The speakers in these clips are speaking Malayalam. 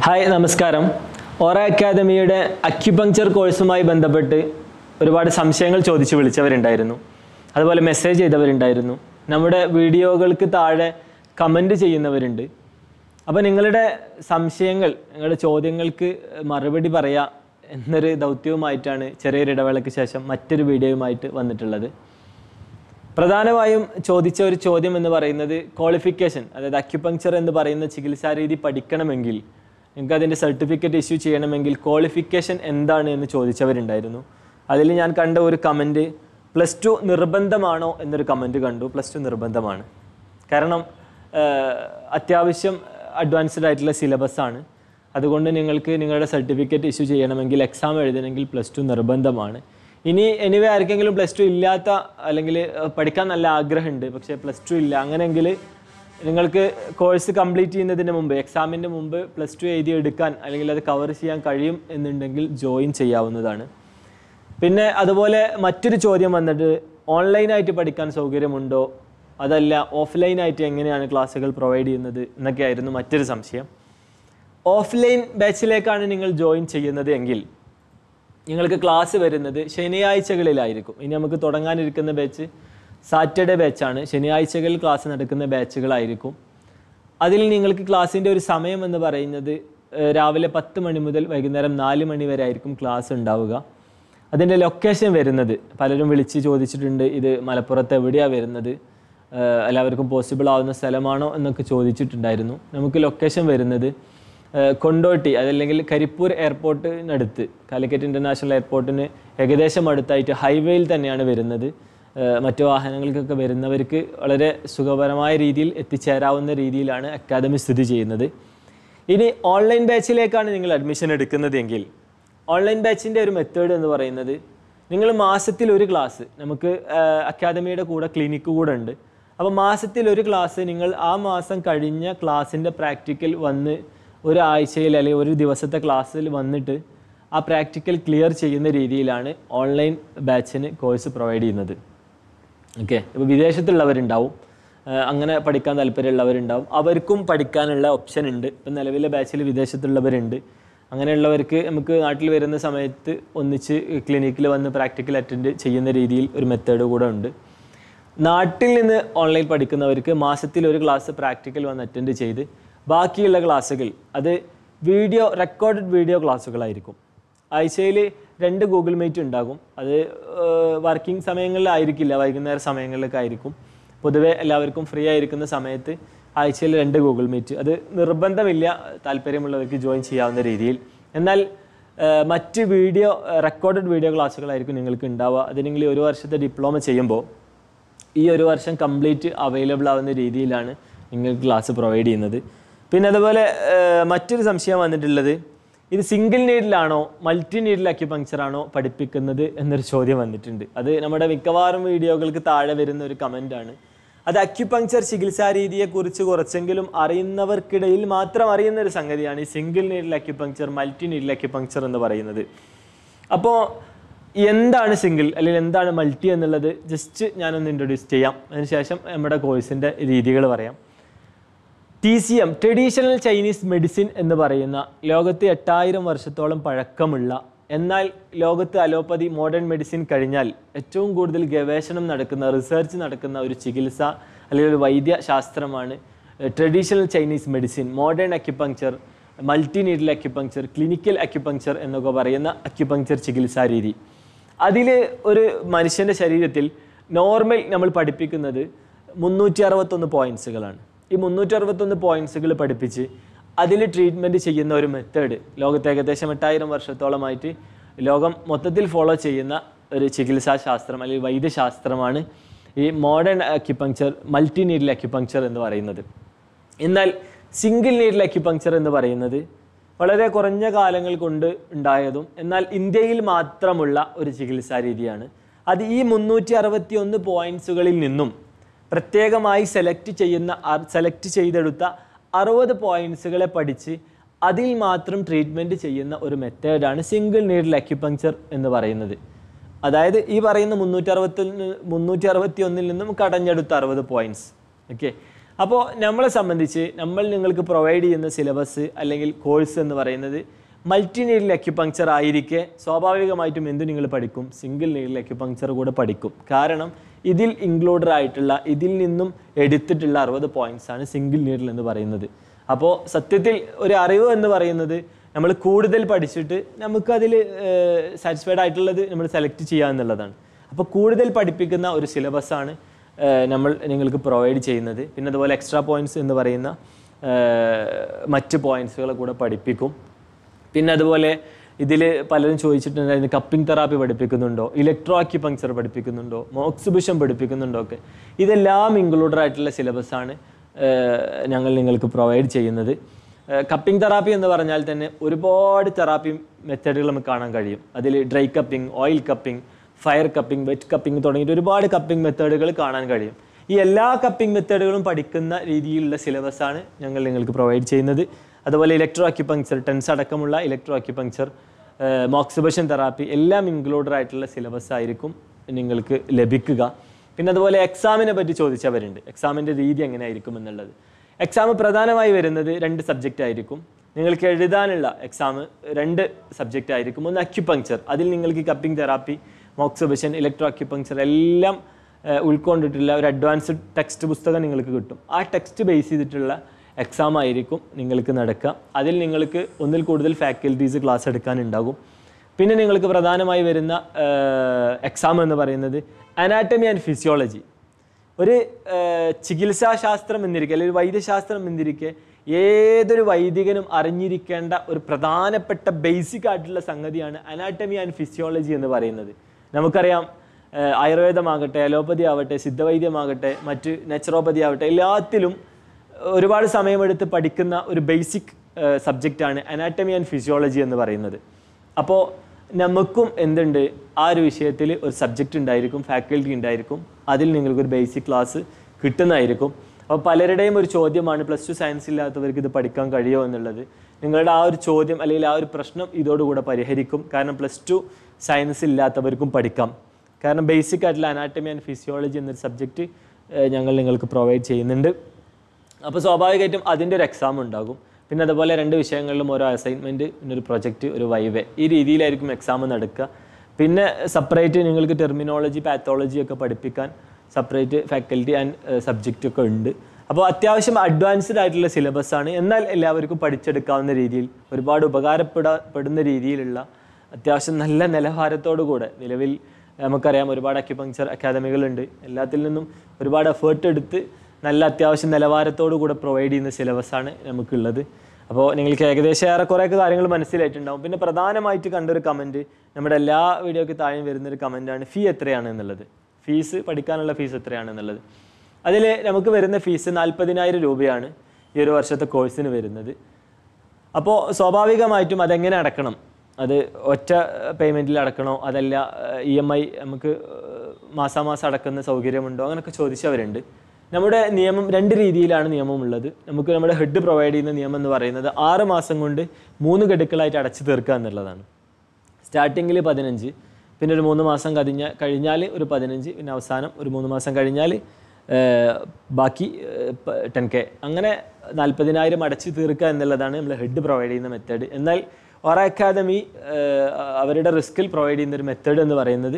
ഹായ് നമസ്കാരം ഓറ അക്കാദമിയുടെ അക്യുപങ്ചർ കോഴ്സുമായി ബന്ധപ്പെട്ട് ഒരുപാട് സംശയങ്ങൾ ചോദിച്ച് വിളിച്ചവരുണ്ടായിരുന്നു അതുപോലെ മെസ്സേജ് ചെയ്തവരുണ്ടായിരുന്നു നമ്മുടെ വീഡിയോകൾക്ക് താഴെ കമൻറ്റ് ചെയ്യുന്നവരുണ്ട് അപ്പോൾ നിങ്ങളുടെ സംശയങ്ങൾ നിങ്ങളുടെ ചോദ്യങ്ങൾക്ക് മറുപടി പറയാ എന്നൊരു ദൗത്യവുമായിട്ടാണ് ചെറിയൊരു ഇടവേളയ്ക്ക് ശേഷം മറ്റൊരു വീഡിയോയുമായിട്ട് വന്നിട്ടുള്ളത് പ്രധാനമായും ചോദിച്ച ഒരു ചോദ്യം എന്ന് പറയുന്നത് ക്വാളിഫിക്കേഷൻ അതായത് അക്യുപങ്ചർ എന്ന് പറയുന്ന ചികിത്സാ രീതി പഠിക്കണമെങ്കിൽ നിങ്ങൾക്ക് അതിൻ്റെ സർട്ടിഫിക്കറ്റ് ഇഷ്യൂ ചെയ്യണമെങ്കിൽ ക്വാളിഫിക്കേഷൻ എന്താണ് എന്ന് ചോദിച്ചവരുണ്ടായിരുന്നു അതിൽ ഞാൻ കണ്ട ഒരു കമൻറ്റ് പ്ലസ് ടു നിർബന്ധമാണോ എന്നൊരു കമൻറ്റ് കണ്ടു പ്ലസ് ടു നിർബന്ധമാണ് കാരണം ആഹ്, അത്യാവശ്യം അഡ്വാൻസ്ഡ് ആയിട്ടുള്ള സിലബസ് ആണ് അതുകൊണ്ട് നിങ്ങൾക്ക് നിങ്ങളുടെ സർട്ടിഫിക്കറ്റ് ഇഷ്യൂ ചെയ്യണമെങ്കിൽ എക്സാം എഴുതണമെങ്കിൽ പ്ലസ് ടു നിർബന്ധമാണ് ഇനി എനിവേ ആർക്കെങ്കിലും പ്ലസ് ടു ഇല്ലാത്ത അല്ലെങ്കിൽ അഹ്, പഠിക്കാൻ നല്ല ആഗ്രഹമുണ്ട് പക്ഷേ പ്ലസ് ടു ഇല്ല അങ്ങനെയെങ്കിൽ നിങ്ങൾക്ക് കോഴ്സ് കംപ്ലീറ്റ് ചെയ്യുന്നതിന് മുമ്പ് എക്സാമിൻ്റെ മുമ്പ് പ്ലസ് ടു എഴുതി എടുക്കാൻ അല്ലെങ്കിൽ അത് കവർ ചെയ്യാൻ കഴിയും എന്നുണ്ടെങ്കിൽ ജോയിൻ ചെയ്യാവുന്നതാണ് പിന്നെ അതുപോലെ മറ്റൊരു ചോദ്യം വന്നിട്ട് ഓൺലൈനായിട്ട് പഠിക്കാൻ സൗകര്യമുണ്ടോ അതല്ല ഓഫ്ലൈനായിട്ട് എങ്ങനെയാണ് ക്ലാസ്സുകൾ പ്രൊവൈഡ് ചെയ്യുന്നത് എന്നൊക്കെയായിരുന്നു മറ്റൊരു സംശയം ഓഫ്ലൈൻ ബാച്ചിലേക്കാണ് നിങ്ങൾ ജോയിൻ ചെയ്യുന്നത് എങ്കിൽ നിങ്ങൾക്ക് ക്ലാസ് വരുന്നത് ശനിയാഴ്ചകളിലായിരിക്കും ഇനി നമുക്ക് തുടങ്ങാനിരിക്കുന്ന ബാച്ച് സാറ്റർഡേ ബാച്ചാണ് ശനിയാഴ്ചകളിൽ ക്ലാസ് നടക്കുന്ന ബാച്ചുകളായിരിക്കും അതിൽ നിങ്ങൾക്ക് ക്ലാസ്സിൻ്റെ ഒരു സമയം എന്ന് പറയുന്നത് ഏഹ്, രാവിലെ പത്ത് മണി മുതൽ വൈകുന്നേരം നാല് മണി വരെ ആയിരിക്കും ക്ലാസ് ഉണ്ടാവുക അതിൻ്റെ ലൊക്കേഷൻ വരുന്നത് പലരും വിളിച്ച് ചോദിച്ചിട്ടുണ്ട് ഇത് മലപ്പുറത്ത് എവിടെയാണ് വരുന്നത് ഏഹ്, എല്ലാവർക്കും പോസിബിൾ ആവുന്ന സ്ഥലമാണോ എന്നൊക്കെ ചോദിച്ചിട്ടുണ്ടായിരുന്നു നമുക്ക് ലൊക്കേഷൻ വരുന്നത് ഏഹ്, കൊണ്ടോട്ടി അതല്ലെങ്കിൽ കരിപ്പൂർ എയർപോർട്ടിനടുത്ത് കാലിക്കറ്റ് ഇൻ്റർനാഷണൽ എയർപോർട്ടിന് ഏകദേശം അടുത്തായിട്ട് ഹൈവേയിൽ തന്നെയാണ് വരുന്നത് ഏഹ്, മറ്റു വാഹനങ്ങൾക്കൊക്കെ വരുന്നവർക്ക് വളരെ സുഖപരമായ രീതിയിൽ എത്തിച്ചേരാവുന്ന രീതിയിലാണ് അക്കാദമി സ്ഥിതി ചെയ്യുന്നത് ഇനി ഓൺലൈൻ ബാച്ചിലേക്കാണ് നിങ്ങൾ അഡ്മിഷൻ എടുക്കുന്നതെങ്കിൽ ഓൺലൈൻ ബാച്ചിൻ്റെ ഒരു മെത്തേഡ് എന്ന് പറയുന്നത് നിങ്ങൾ മാസത്തിൽ ഒരു ക്ലാസ് നമുക്ക് ആഹ്, അക്കാദമിയുടെ കൂടെ ക്ലിനിക്ക് കൂടെ ഉണ്ട് അപ്പോൾ മാസത്തിൽ ഒരു ക്ലാസ് നിങ്ങൾ ആ മാസം കഴിഞ്ഞ ക്ലാസ്സിൻ്റെ പ്രാക്ടിക്കൽ വന്ന് ഒരാഴ്ചയിൽ അല്ലെങ്കിൽ ഒരു ദിവസത്തെ ക്ലാസ്സിൽ വന്നിട്ട് ആ പ്രാക്ടിക്കൽ ക്ലിയർ ചെയ്യുന്ന രീതിയിലാണ് ഓൺലൈൻ ബാച്ചിന് കോഴ്സ് പ്രൊവൈഡ് ചെയ്യുന്നത് ഓക്കെ ഇപ്പോൾ വിദേശത്തുള്ളവരുണ്ടാവും ആ, അങ്ങനെ പഠിക്കാൻ താല്പര്യമുള്ളവരുണ്ടാവും അവർക്കും പഠിക്കാനുള്ള ഓപ്ഷൻ ഉണ്ട് ഇപ്പം നിലവിലെ ബാച്ചിൽ വിദേശത്തുള്ളവരുണ്ട് അങ്ങനെയുള്ളവർക്ക് നമുക്ക് നാട്ടിൽ വരുന്ന സമയത്ത് ഒന്നിച്ച് ക്ലിനിക്കിൽ വന്ന് പ്രാക്ടിക്കൽ അറ്റൻഡ് ചെയ്യുന്ന രീതിയിൽ ഒരു മെത്തേഡ് കൂടെ ഉണ്ട് നാട്ടിൽ നിന്ന് ഓൺലൈൻ പഠിക്കുന്നവർക്ക് മാസത്തിൽ ഒരു ക്ലാസ് പ്രാക്ടിക്കൽ വന്ന് അറ്റൻഡ് ചെയ്ത് ബാക്കിയുള്ള ക്ലാസ്സുകൾ അത് വീഡിയോ റെക്കോർഡഡ് വീഡിയോ ക്ലാസ്സുകളായിരിക്കും ആഴ്ചയിൽ രണ്ട് ഗൂഗിൾ മീറ്റ് ഉണ്ടാകും അത് വർക്കിംഗ് സമയങ്ങളിലായിരിക്കില്ല വൈകുന്നേര സമയങ്ങളിലൊക്കെ ആയിരിക്കും പൊതുവെ എല്ലാവർക്കും ഫ്രീ ആയിരിക്കുന്ന സമയത്ത് ആഴ്ചയിൽ രണ്ട് ഗൂഗിൾ മീറ്റ് അത് നിർബന്ധമില്ല താല്പര്യമുള്ളവർക്ക് ജോയിൻ ചെയ്യാവുന്ന രീതിയിൽ എന്നാൽ ആ, മറ്റ് വീഡിയോ റെക്കോർഡഡ് വീഡിയോ ക്ലാസ്സുകളായിരിക്കും നിങ്ങൾക്ക് ഉണ്ടാവുക അത് നിങ്ങൾ ഈ ഒരു വർഷത്തെ ഡിപ്ലോമ ചെയ്യുമ്പോൾ ഈ ഒരു വർഷം കംപ്ലീറ്റ് അവൈലബിൾ ആവുന്ന രീതിയിലാണ് നിങ്ങൾക്ക് ക്ലാസ് പ്രൊവൈഡ് ചെയ്യുന്നത് പിന്നെ അതുപോലെ ആ, മറ്റൊരു സംശയം വന്നിട്ടുള്ളത് ഇത് സിംഗിൾ നീഡിലാണോ മൾട്ടി നീഡിൽ അക്യുപങ്ചർ ആണോ പഠിപ്പിക്കുന്നത് എന്നൊരു ചോദ്യം വന്നിട്ടുണ്ട് അത് നമ്മുടെ മിക്കവാറും വീഡിയോകൾക്ക് താഴെ വരുന്ന ഒരു കമൻ്റ് ആണ് അത് അക്യുപങ്ചർ ചികിത്സാ രീതിയെക്കുറിച്ച് കുറച്ചെങ്കിലും അറിയുന്നവർക്കിടയിൽ മാത്രം അറിയുന്ന ഒരു സംഗതിയാണ് ഈ single needle acupuncture multi needle acupuncture എന്ന് പറയുന്നത് അപ്പോൾ എന്താണ് സിംഗിൾ അല്ലെങ്കിൽ എന്താണ് മൾട്ടി എന്നുള്ളത് ജസ്റ്റ് ഞാനൊന്ന് ഇൻട്രൊഡ്യൂസ് ചെയ്യാം അതിനുശേഷം നമ്മുടെ കോഴ്സിൻ്റെ രീതികൾ പറയാം T C M traditional Chinese medicine എന്ന് പറയുന്ന ലോകത്ത് എട്ടായിരം വർഷത്തോളം പഴക്കമുള്ള എന്നാൽ ലോകത്ത് അലോപ്പതി മോഡേൺ മെഡിസിൻ കഴിഞ്ഞാൽ ഏറ്റവും കൂടുതൽ ഗവേഷണം നടക്കുന്ന റിസർച്ച് നടക്കുന്ന ഒരു ചികിത്സ അല്ലെങ്കിൽ ഒരു വൈദ്യശാസ്ത്രമാണ് traditional Chinese medicine modern acupuncture multi needle acupuncture clinical acupuncture എന്നൊക്കെ പറയുന്ന അക്യുപങ്ചർ ചികിത്സാ രീതി അതിൽ ഒരു മനുഷ്യൻ്റെ ശരീരത്തിൽ നോർമൽ നമ്മൾ പഠിപ്പിക്കുന്നത് മുന്നൂറ്റി അറുപത്തൊന്ന് പോയിൻറ്റ്സുകളാണ് ഈ മുന്നൂറ്റി അറുപത്തൊന്ന് പോയിൻറ്റ്സുകൾ പഠിപ്പിച്ച് അതിൽ ട്രീറ്റ്മെൻറ്റ് ചെയ്യുന്ന ഒരു മെത്തേഡ് ലോകത്ത് ഏകദേശം എട്ടായിരം വർഷത്തോളമായിട്ട് ലോകം മൊത്തത്തിൽ ഫോളോ ചെയ്യുന്ന ഒരു ചികിത്സാ ശാസ്ത്രം അല്ലെങ്കിൽ വൈദ്യശാസ്ത്രമാണ് ഈ modern acupuncture multi needle acupuncture എന്ന് പറയുന്നത് എന്നാൽ സിംഗിൾ നീഡിൽ അക്യുപങ്ചർ എന്ന് പറയുന്നത് വളരെ കുറഞ്ഞ കാലങ്ങൾ കൊണ്ട് ഉണ്ടായതും എന്നാൽ ഇന്ത്യയിൽ മാത്രമുള്ള ഒരു ചികിത്സാ രീതിയാണ് അത് ഈ മുന്നൂറ്റി അറുപത്തി ഒന്ന് പോയിൻറ്റ്സുകളിൽ നിന്നും പ്രത്യേകമായി സെലക്ട് ചെയ്യുന്ന സെലക്ട് ചെയ്തെടുത്ത അറുപത് പോയിൻറ്റ്സുകളെ പഠിച്ച് അതിൽ മാത്രം ട്രീറ്റ്മെൻറ്റ് ചെയ്യുന്ന ഒരു മെത്തേഡാണ് സിംഗിൾ നീഡിൽ അക്യുപങ്ചർ എന്ന് പറയുന്നത് അതായത് ഈ പറയുന്ന മുന്നൂറ്റി അറുപത്തി മുന്നൂറ്റി അറുപത്തി ഒന്നിൽ നിന്നും കടഞ്ഞെടുത്ത അറുപത് പോയിൻറ്റ്സ് ഓക്കെ അപ്പോൾ നമ്മളെ സംബന്ധിച്ച് നമ്മൾ നിങ്ങൾക്ക് പ്രൊവൈഡ് ചെയ്യുന്ന സിലബസ് അല്ലെങ്കിൽ കോഴ്സ് എന്ന് പറയുന്നത് മൾട്ടി നീഡിൽ അക്യുപങ്ക്ചർ ആയിരിക്കെ സ്വാഭാവികമായിട്ടും എന്ത് നിങ്ങൾ പഠിക്കും സിംഗിൾ നീഡിൽ അക്യുപങ്ക്ചർ കൂടെ പഠിക്കും കാരണം ഇതിൽ ഇൻക്ലൂഡഡ് ആയിട്ടുള്ള ഇതിൽ നിന്നും എടുത്തിട്ടുള്ള അറുപത് പോയിന്റ്സ് ആണ് സിംഗിൾ നീഡിൽ എന്ന് പറയുന്നത് അപ്പോൾ സത്യത്തിൽ ഒരു അറിവ് എന്ന് പറയുന്നത് നമ്മൾ കൂടുതൽ പഠിച്ചിട്ട് നമുക്കതിൽ സാറ്റിസ്ഫൈഡ് ആയിട്ടുള്ളത് നമ്മൾ സെലക്ട് ചെയ്യുക എന്നുള്ളതാണ് അപ്പോൾ കൂടുതൽ പഠിപ്പിക്കുന്ന ഒരു സിലബസാണ് നമ്മൾ നിങ്ങൾക്ക് പ്രൊവൈഡ് ചെയ്യുന്നത് പിന്നെ അതുപോലെ എക്സ്ട്രാ പോയിന്റ്സ് എന്ന് പറയുന്ന ഏഹ്, മറ്റ് പോയിന്റ്സുകളെ കൂടെ പഠിപ്പിക്കും പിന്നെ അതുപോലെ ഇതിൽ പലരും ചോദിച്ചിട്ടുണ്ടായിരുന്നു കപ്പിംഗ് തെറാപ്പി പഠിപ്പിക്കുന്നുണ്ടോ ഇലക്ട്രോ അക്യുപങ്ക്ചർ പഠിപ്പിക്കുന്നുണ്ടോ മോക്സിബിഷൻ പഠിപ്പിക്കുന്നുണ്ടോ ഒക്കെ ഇതെല്ലാം ഇൻക്ലൂഡഡ് ആയിട്ടുള്ള സിലബസാണ് ഞങ്ങൾ നിങ്ങൾക്ക് പ്രൊവൈഡ് ചെയ്യുന്നത് കപ്പിംഗ് തെറാപ്പി എന്ന് പറഞ്ഞാൽ തന്നെ ഒരുപാട് തെറാപ്പി മെത്തേഡുകൾ നമുക്ക് കാണാൻ കഴിയും അതിൽ dry cupping oil cupping fire cupping wet cupping തുടങ്ങിയിട്ട് ഒരുപാട് കപ്പിംഗ് മെത്തേഡുകൾ കാണാൻ കഴിയും ഈ എല്ലാ കപ്പിംഗ് മെത്തേഡുകളും പഠിക്കുന്ന രീതിയിലുള്ള സിലബസാണ് ഞങ്ങൾ നിങ്ങൾക്ക് പ്രൊവൈഡ് ചെയ്യുന്നത് അതുപോലെ ഇലക്ട്രോ അക്യുപങ്ക്ചർ ടെൻസ് അടക്കമുള്ള ഇലക്ട്രോ അക്യുപങ്ക്ചർ മോക്സിബേഷൻ തെറാപ്പി എല്ലാം ഇൻക്ലൂഡഡ് ആയിട്ടുള്ള സിലബസ് ആയിരിക്കും നിങ്ങൾക്ക് ലഭിക്കുക പിന്നെ അതുപോലെ എക്സാമിനെ പറ്റി ചോദിച്ചവരുണ്ട് എക്സാമിൻ്റെ രീതി എങ്ങനെയായിരിക്കും എന്നുള്ളത് എക്സാം പ്രധാനമായി വരുന്നത് രണ്ട് സബ്ജക്റ്റ് ആയിരിക്കും നിങ്ങൾക്ക് എഴുതാനുള്ള എക്സാം രണ്ട് സബ്ജക്റ്റ് ആയിരിക്കും ഒന്ന് അക്യുപങ്ക്ചർ അതിൽ നിങ്ങൾക്ക് cupping therapy moxibustion electro acupuncture എല്ലാം ഏഹ് ഉൾക്കൊണ്ടിട്ടുള്ള ഒരു അഡ്വാൻസ്ഡ് ടെക്സ്റ്റ് പുസ്തകം നിങ്ങൾക്ക് കിട്ടും ആ ടെക്സ്റ്റ് ബേസ് ചെയ്തിട്ടുള്ള എക്സാം ആയിരിക്കും നിങ്ങൾക്ക് നടക്കുക അതിൽ നിങ്ങൾക്ക് ഒന്നിൽ കൂടുതൽ ഫാക്കൽറ്റീസ് ക്ലാസ് എടുക്കാനുണ്ടാകും പിന്നെ നിങ്ങൾക്ക് പ്രധാനമായി വരുന്ന എക്സാം എന്ന് പറയുന്നത് അനാറ്റമി ആൻഡ് ഫിസിയോളജി ഒരു ഏഹ്, ചികിത്സാശാസ്ത്രം എന്നിരിക്കെ അല്ലെങ്കിൽ ഒരു വൈദ്യശാസ്ത്രം എന്നിരിക്കെ ഏതൊരു വൈദികനും അറിഞ്ഞിരിക്കേണ്ട ഒരു പ്രധാനപ്പെട്ട ബേസിക് ആയിട്ടുള്ള സംഗതിയാണ് അനാറ്റമി ആൻഡ് ഫിസിയോളജി എന്ന് പറയുന്നത് നമുക്കറിയാം ഏഹ്, ആയുർവേദമാകട്ടെ അലോപ്പതി ആവട്ടെ സിദ്ധവൈദ്യമാകട്ടെ മറ്റ് നാച്ചുറോപ്പതി ആവട്ടെ എല്ലാത്തിലും ഒരുപാട് സമയമെടുത്ത് പഠിക്കുന്ന ഒരു ബേസിക് സബ്ജക്റ്റാണ് അനാറ്റമി ആൻഡ് ഫിസിയോളജി എന്ന് പറയുന്നത് അപ്പോൾ നമുക്കും എന്തുണ്ട് ആ ഒരു വിഷയത്തിൽ ഒരു സബ്ജക്റ്റ് ഉണ്ടായിരിക്കും ഫാക്കൽറ്റി ഉണ്ടായിരിക്കും അതിൽ നിങ്ങൾക്കൊരു ബേസിക് ക്ലാസ് കിട്ടുന്നതായിരിക്കും അപ്പോൾ പലരുടെയും ഒരു ചോദ്യമാണ് പ്ലസ് ടു സയൻസ് ഇല്ലാത്തവർക്ക് ഇത് പഠിക്കാൻ കഴിയുമോ എന്നുള്ളത് നിങ്ങളുടെ ആ ഒരു ചോദ്യം അല്ലെങ്കിൽ ആ ഒരു പ്രശ്നം ഇതോടുകൂടെ പരിഹരിക്കും കാരണം പ്ലസ് ടു സയൻസ് ഇല്ലാത്തവർക്കും പഠിക്കാം കാരണം ബേസിക് ആയിട്ടുള്ള അനാറ്റമി ആൻഡ് ഫിസിയോളജി എന്നൊരു സബ്ജക്റ്റ് ഞങ്ങൾ നിങ്ങൾക്ക് പ്രൊവൈഡ് ചെയ്യുന്നുണ്ട് അപ്പോൾ സ്വാഭാവികമായിട്ടും അതിൻ്റെ ഒരു എക്സാം ഉണ്ടാകും പിന്നെ അതുപോലെ രണ്ട് വിഷയങ്ങളിലും ഓരോ അസൈൻമെൻറ്റ് പിന്നെ ഒരു പ്രൊജക്റ്റ് ഒരു വൈവേ ഈ രീതിയിലായിരിക്കും എക്സാം നടക്കുക പിന്നെ സെപ്പറേറ്റ് നിങ്ങൾക്ക് ടെർമിനോളജി പാത്തോളജി ഒക്കെ പഠിപ്പിക്കാൻ സെപ്പറേറ്റ് ഫാക്കൽറ്റി ആൻഡ് സബ്ജക്റ്റ് ഒക്കെ ഉണ്ട് അപ്പോൾ അത്യാവശ്യം അഡ്വാൻസ്ഡ് ആയിട്ടുള്ള സിലബസ് ആണ് എന്നാൽ എല്ലാവർക്കും പഠിച്ചെടുക്കാവുന്ന രീതിയിൽ ഒരുപാട് ഉപകാരപ്പെടപ്പെടുന്ന രീതിയിലുള്ള അത്യാവശ്യം നല്ല നിലവാരത്തോടു കൂടെ നിലവിൽ നമുക്കറിയാം ഒരുപാട് അക്യുപങ്ക്ചർ അക്കാദമികളുണ്ട് എല്ലാത്തിൽ നിന്നും ഒരുപാട് എഫേർട്ട് എടുത്ത് നല്ല അത്യാവശ്യം നിലവാരത്തോടു കൂടെ പ്രൊവൈഡ് ചെയ്യുന്ന സിലബസാണ് നമുക്കുള്ളത് അപ്പോൾ നിങ്ങൾക്ക് ഏകദേശം ഏറെക്കുറെയൊക്കെ കാര്യങ്ങൾ മനസ്സിലായിട്ടുണ്ടാവും പിന്നെ പ്രധാനമായിട്ട് കണ്ടൊരു കമൻറ്റ് നമ്മുടെ എല്ലാ വീഡിയോയ്ക്ക് താഴെ വരുന്നൊരു കമൻറ്റാണ് ഫീ എത്രയാണ് എന്നുള്ളത് ഫീസ് പഠിക്കാനുള്ള ഫീസ് എത്രയാണ് എന്നുള്ളത് അതിൽ നമുക്ക് വരുന്ന ഫീസ് നാൽപ്പതിനായിരം രൂപയാണ് ഈ ഒരു വർഷത്തെ കോഴ്സിന് വരുന്നത് അപ്പോൾ സ്വാഭാവികമായിട്ടും അതെങ്ങനെ അടക്കണം അത് ഒറ്റ പേയ്മെൻറ്റിൽ അടക്കണോ അതല്ല ഇ എം ഐ നമുക്ക് ഏഹ്, മാസാമാസം അടക്കുന്ന സൗകര്യമുണ്ടോ അങ്ങനെയൊക്കെ ചോദിച്ചവരുണ്ട് നമ്മുടെ നിയമം രണ്ട് രീതിയിലാണ് നിയമം ഉള്ളത് നമുക്ക് നമ്മുടെ ഹെഡ് പ്രൊവൈഡ് ചെയ്യുന്ന നിയമം എന്ന് പറയുന്നത് ആറ് മാസം കൊണ്ട് മൂന്ന് ഗഡുക്കളായിട്ട് അടച്ചു തീർക്കുക എന്നുള്ളതാണ് സ്റ്റാർട്ടിങ്ങിൽ പതിനഞ്ച് പിന്നെ ഒരു മൂന്ന് മാസം കഴിഞ്ഞ കഴിഞ്ഞാൽ ഒരു പതിനഞ്ച് പിന്നെ അവസാനം ഒരു മൂന്ന് മാസം കഴിഞ്ഞാൽ ഏഹ്, ബാക്കി ടെൻ കെ അങ്ങനെ നാൽപ്പതിനായിരം അടച്ചു തീർക്കുക എന്നുള്ളതാണ് നമ്മൾ ഹെഡ് പ്രൊവൈഡ് ചെയ്യുന്ന മെത്തേഡ് എന്നാൽ ഓറ അക്കാദമി ഏഹ്, അവരുടെ റിസ്കിൽ പ്രൊവൈഡ് ചെയ്യുന്ന ഒരു മെത്തേഡ് എന്ന് പറയുന്നത്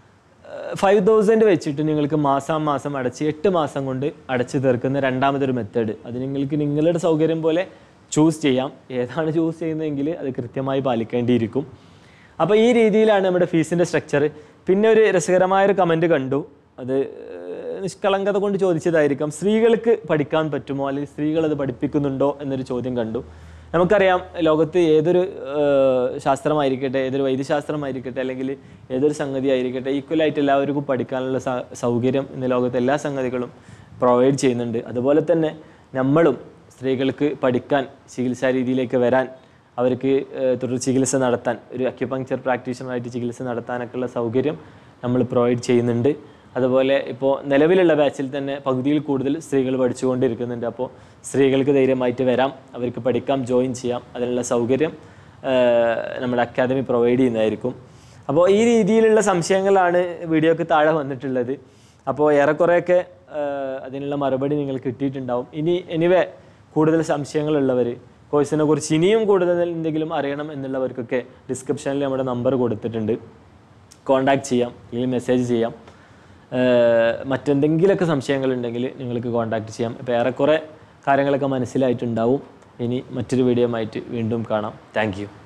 ഫൈവ് തൗസൻഡ് വെച്ചിട്ട് നിങ്ങൾക്ക് മാസം മാസം അടച്ച് എട്ട് മാസം കൊണ്ട് അടച്ചു തീർക്കുന്ന രണ്ടാമതൊരു മെത്തേഡ് അത് നിങ്ങൾക്ക് നിങ്ങളുടെ സൗകര്യം പോലെ ചൂസ് ചെയ്യാം ഏതാണ് ചൂസ് ചെയ്യുന്നതെങ്കിൽ അത് കൃത്യമായി പാലിക്കേണ്ടിയിരിക്കും അപ്പോൾ ഈ രീതിയിലാണ് നമ്മുടെ ഫീസിൻ്റെ സ്ട്രക്ചർ പിന്നെ ഒരു രസകരമായൊരു കമൻറ്റ് കണ്ടു അത് ഏഹ്, നിഷ്കളങ്കത കൊണ്ട് ചോദിച്ചതായിരിക്കാം സ്ത്രീകൾക്ക് പഠിക്കാൻ പറ്റുമോ അല്ലെങ്കിൽ സ്ത്രീകൾ അത് പഠിപ്പിക്കുന്നുണ്ടോ എന്നൊരു ചോദ്യം കണ്ടു നമുക്കറിയാം ലോകത്ത് ഏതൊരു ഏഹ്, ശാസ്ത്രമായിരിക്കട്ടെ ഏതൊരു വൈദ്യശാസ്ത്രമായിരിക്കട്ടെ അല്ലെങ്കിൽ ഏതൊരു സംഗതി ആയിരിക്കട്ടെ ഈക്വലായിട്ട് എല്ലാവർക്കും പഠിക്കാനുള്ള സ- സൗകര്യം ഇന്ന് ലോകത്തെ എല്ലാ സംഗതികളും പ്രൊവൈഡ് ചെയ്യുന്നുണ്ട് അതുപോലെ തന്നെ നമ്മളും സ്ത്രീകൾക്ക് പഠിക്കാൻ ചികിത്സാ രീതിയിലേക്ക് വരാൻ അവർക്ക് ഏഹ്, തുടർ ചികിത്സ നടത്താൻ ഒരു അക്യുപങ്ക്ചർ പ്രാക്ടീഷണറായിട്ട് ചികിത്സ നടത്താനൊക്കെയുള്ള സൗകര്യം നമ്മൾ പ്രൊവൈഡ് ചെയ്യുന്നുണ്ട് അതുപോലെ ഇപ്പോൾ നിലവിലുള്ള ബാച്ചിൽ തന്നെ പകുതിയിൽ കൂടുതൽ സ്ത്രീകൾ പഠിച്ചുകൊണ്ടിരിക്കുന്നുണ്ട് അപ്പോൾ സ്ത്രീകൾക്ക് ധൈര്യമായിട്ട് വരാം അവർക്ക് പഠിക്കാം ജോയിൻ ചെയ്യാം അതിനുള്ള സൗകര്യം ഏഹ്, നമ്മുടെ അക്കാദമി പ്രൊവൈഡ് ചെയ്യുന്നതായിരിക്കും അപ്പോൾ ഈ രീതിയിലുള്ള സംശയങ്ങളാണ് വീഡിയോക്ക് താഴെ വന്നിട്ടുള്ളത് അപ്പോൾ ഏറെക്കുറെയൊക്കെ ഏഹ്, അതിനുള്ള മറുപടി നിങ്ങൾ കിട്ടിയിട്ടുണ്ടാവും ഇനി എനിവേ കൂടുതൽ സംശയങ്ങളുള്ളവർ കോഴ്സിനെ കുറിച്ച് ഇനിയും കൂടുതൽ എന്തെങ്കിലും അറിയണം എന്നുള്ളവർക്കൊക്കെ ഡിസ്ക്രിപ്ഷനിൽ നമ്മുടെ നമ്പർ കൊടുത്തിട്ടുണ്ട് കോൺടാക്ട് ചെയ്യാം അല്ലെങ്കിൽ മെസ്സേജ് ചെയ്യാം ഏഹ് മറ്റെന്തെങ്കിലുമൊക്കെ സംശയങ്ങളുണ്ടെങ്കിൽ നിങ്ങൾക്ക് കോൺടാക്ട് ചെയ്യാം ഇപ്പോൾ ഏറെക്കുറെ കാര്യങ്ങളൊക്കെ മനസ്സിലായിട്ടുണ്ടാവും ഇനി മറ്റൊരു വീഡിയോ ആയിട്ട് വീണ്ടും കാണാം താങ്ക്